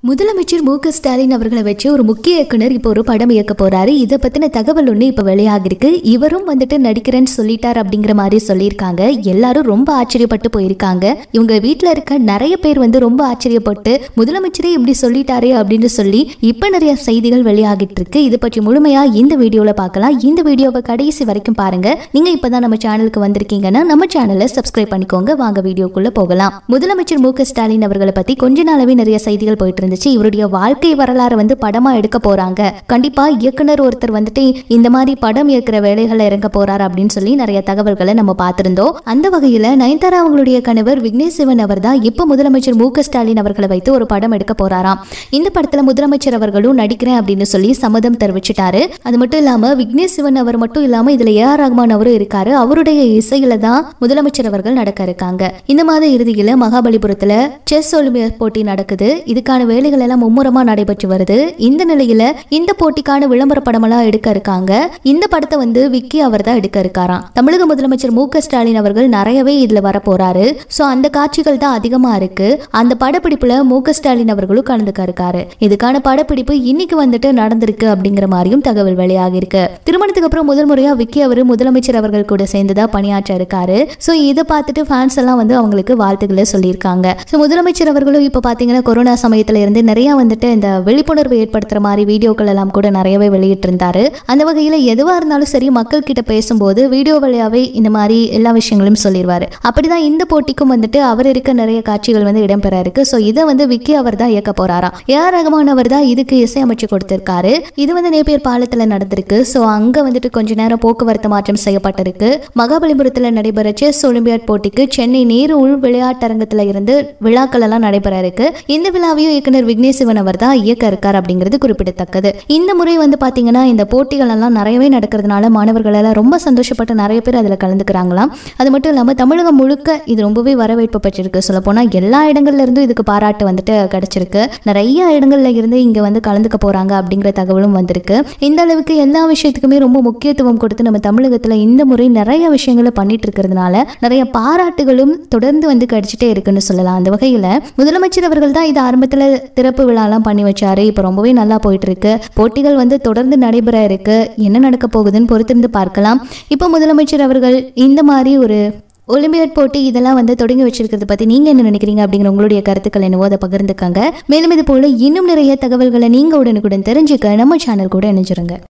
முதலமைச்சர் மு க ஸ்டாலின் அவர்களை வச்சு ஒரு முக்கிய இயக்குனர் இப்போ ஒரு படம் இயக்க போறாரு இதை பத்தின தகவல் ஒன்று இப்போ வெளியாகிருக்கு இவரும் வந்துட்டு நடிக்கிறேன்னு சொல்லிட்டார் அப்படிங்கிற மாதிரி சொல்லியிருக்காங்க எல்லாரும் ரொம்ப ஆச்சரியப்பட்டு போயிருக்காங்க இவங்க வீட்டில் இருக்க நிறைய பேர் வந்து ரொம்ப ஆச்சரியப்பட்டு முதலமைச்சரே இப்படி சொல்லிட்டாரே அப்படின்னு சொல்லி இப்போ நிறைய செய்திகள் வெளியாகிட்டு இருக்கு இதை பற்றி முழுமையா இந்த வீடியோவில் பார்க்கலாம் இந்த வீடியோவை கடைசி வரைக்கும் பாருங்க நீங்க இப்பதான் நம்ம சேனலுக்கு வந்திருக்கீங்கன்னா நம்ம சேனலை சப்ஸ்கிரைப் பண்ணிக்கோங்க வாங்க வீடியோக்குள்ள போகலாம் முதலமைச்சர் மு க ஸ்டாலின் அவர்களை பத்தி கொஞ்ச நாளாவே நிறைய செய்திகள் போயிட்டு இருந்துச்சு இவருடைய வாழ்க்கை வரலாறு வந்து படமா எடுக்க போறாங்க கண்டிப்பா இயக்குனர் ஒருத்தர் வந்துட்டு இந்த மாதிரி படம் இயக்குற வேலைகளை இறங்க போறாரு அப்படின்னு சொல்லி நிறைய தகவல்களை நம்ம பார்த்திருந்தோம் அந்த வகையில நயன்தாரா அவங்களுடைய கணவர் விக்னேஷ் சிவன் அவர் தான் இப்ப முதலமைச்சர் மு க ஸ்டாலின் அவர்களை வைத்து ஒரு படம் எடுக்க போறாராம் இந்த படத்துல முதலமைச்சர் அவர்களும் நடிக்கிறேன் அப்படின்னு சொல்லி சம்மதம் தெரிவிச்சிட்டாரு அது மட்டும் இல்லாம விக்னேஷ் சிவன் அவர் மட்டும் இல்லாம இதுல ஏ ஆர் ரஹ்மான் அவரும் இருக்காரு அவருடைய இசையில தான் முதலமைச்சர் அவர்கள் நடக்க இருக்காங்க இந்த மாத இறுதியில மகாபலிபுரத்துல செஸ் ஒலிம்பியட் போட்டி நடக்குது இதுக்கான வேலைகள் எல்லாம் மும்முரமா நடைபெற்று வருது இந்த நிலையில இந்த போட்டிக்கான விளம்பர படமெல்லாம் எடுக்க இருக்காங்க இந்த படத்தை வந்து விக்கி அவர் தான் எடுக்க இருக்காராம் தமிழக முதலமைச்சர் மு க ஸ்டாலின் அவர்கள் நிறையவே இதுல வர போறாரு சோ அந்த காட்சிகள் தான் அதிகமா இருக்கு அந்த படப்பிடிப்புல மு க ஸ்டாலின் அவர்களும் கலந்துக்க இருக்காரு இதுக்கான படப்பிடிப்பு இன்னைக்கு வந்துட்டு நடந்திருக்கு அப்படிங்கிற மாதிரியும் தகவல் வெளியாகி இருக்கு திருமணத்துக்கு அப்புறம் முதல் முறையா விக்கி அவர் முதலமைச்சர் அவர்கள் கூட சேர்ந்துதான் பணியாற்ற இருக்காரு சோ இதை பார்த்துட்டு ஃபேன்ஸ் எல்லாம் வந்து அவங்களுக்கு வாழ்த்துக்களை சொல்லியிருக்காங்க ஸோ முதலமைச்சர் அவர்களும் இப்போ பார்த்தீங்கன்னா கொரோனா சமயத்துல இருந்து நிறைய வந்துட்டு இந்த விழிப்புணர்வு ஏற்படுத்துற மாதிரி வீடியோக்கள் எல்லாம் கூட நிறையவே வெளியிட்டிருந்தாரு அந்த வகையில் எதுவாக இருந்தாலும் சரி மக்கள் கிட்ட பேசும்போது வீடியோ வழியாவே இந்த மாதிரி எல்லா விஷயங்களும் சொல்லிடுவாரு அப்படிதான் இந்த போட்டிக்கும் வந்துட்டு அவர் இருக்க நிறைய காட்சிகள் வந்து இடம்பெற இருக்கு ஸோ இதை வந்து விக்கி அவர் தான் இயக்க போறாராம் ஏஆர் ரகுமான் அவர் தான் இதுக்கு இசையமைச்சு கொடுத்திருக்காரு இது வந்து நேப்பியர் பாலத்தில் நடந்திருக்கு ஸோ அங்கே வந்துட்டு கொஞ்ச நேரம் போக்குவரத்து மாற்றம் செய்யப்பட்டிருக்கு மகாபலிபுரத்தில் நடைபெற செஸ் ஒலிம்பியாட் போட்டிக்கு சென்னை நேரு உள் விளையாட்டரங்கத்தில் இருந்து விழாக்கள் எல்லாம் நடைபெற இருக்கு இந்த விழாவையும் இயக்குனர் விக்னேஷ் சிவன் அவர் தான் இயக்க இருக்கார் அப்படிங்கிறது குறிப்பிடத்தக்கது இந்த முறை வந்து பார்த்தீங்கன்னா இந்த போட்டிகள் எல்லாம் நிறையவே நடக்கிறதுனால மாணவர்கள் எல்லாம் ரொம்ப சந்தோஷப்பட்டு நிறைய பேர் அதில் கலந்துக்கிறாங்களாம் அது மட்டும் இல்லாமல் தமிழகம் முழுக்க இது ரொம்பவே வரவேற்பு பெற்றிருக்கு சொல்லப்போனால் எல்லா இடங்கள்ல இருந்தும் இதுக்கு பாராட்டு வந்துட்டு கிடைச்சிருக்கு நிறைய இடங்கள்ல இருந்து இங்கே வந்து கலந்துக்க போகிறாங்க அப்படிங்கிற தகவலும் வந்திருக்கு இந்த அளவுக்கு எல்லா விஷயத்துக்குமே ரொம்ப முக்கியத்துவம் கொடுத்து நம்ம தமிழகத்தில் இந்த முறை நிறைய விஷயங்களை பண்ணிட்டு இருக்கிறதுனால நிறைய பாராட்டுகளும் தொடர்ந்து வந்து கிடைச்சிட்டே இருக்குன்னு சொல்லலாம் அந்த வகையில் முதலமைச்சர் அவர்கள் தான் இது ஆரம்பத்தில் திறப்பு விழாலாம் பண்ணி வச்சாரு இப்போ ரொம்பவே நல்லா போயிட்டு இருக்கு போட்டிகள் வந்து தொடர்ந்து நடைபெற இருக்கு என்ன நடக்க போகுதுன்னு பொறுத்திருந்து பார்க்கலாம் இப்போ முதலமைச்சர் அவர்கள் இந்த மாதிரி ஒரு ஒலிம்பியாட் போட்டி இதெல்லாம் வந்து தொடங்கி வச்சிருக்கிறத பத்தி நீங்க என்ன நினைக்கிறீங்க அப்படிங்கிற உங்களுடைய கருத்துக்கள் என்னவோ அதை பகிர்ந்துக்கங்க மேலும் இது போல இன்னும் நிறைய தகவல்களை நீங்க உடனுக்குடன் தெரிஞ்சுக்க நம்ம சேனல் கூட இணைஞ்சிருங்க